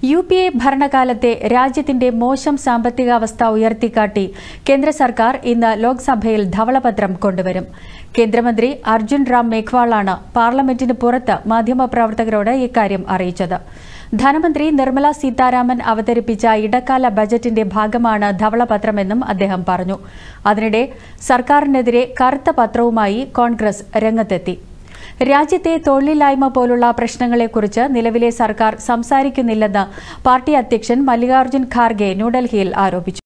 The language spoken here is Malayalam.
യു പി എ ഭരണകാലത്തെ രാജ്യത്തിന്റെ മോശം സാമ്പത്തികാവസ്ഥ ഉയർത്തിക്കാട്ടി കേന്ദ്ര സർക്കാർ ഇന്ന് ലോക്സഭയിൽ ധവളപത്രം കൊണ്ടുവരും കേന്ദ്രമന്ത്രി അർജുൻ റാം മേഘ്വാളാണ് പാർലമെന്റിന് പുറത്ത് മാധ്യമപ്രവർത്തകരോട് ഇക്കാര്യം അറിയിച്ചത് ധനമന്ത്രി നിർമ്മല സീതാരാമൻ അവതരിപ്പിച്ച ഇടക്കാല ബജറ്റിന്റെ ഭാഗമാണ് ധവളപത്രമെന്നും അദ്ദേഹം പറഞ്ഞു അതിനിടെ സർക്കാരിനെതിരെ കറുത്ത പത്രവുമായി കോൺഗ്രസ് രംഗത്തെത്തി രാജ്യത്തെ തൊഴിലില്ലായ്മ പോലുള്ള പ്രശ്നങ്ങളെക്കുറിച്ച് നിലവിലെ സർക്കാർ സംസാരിക്കുന്നില്ലെന്ന് പാർട്ടി അധ്യക്ഷൻ മല്ലികാർജ്ജുൻ ഖാർഗെ ന്യൂഡൽഹിയിൽ ആരോപിച്ചു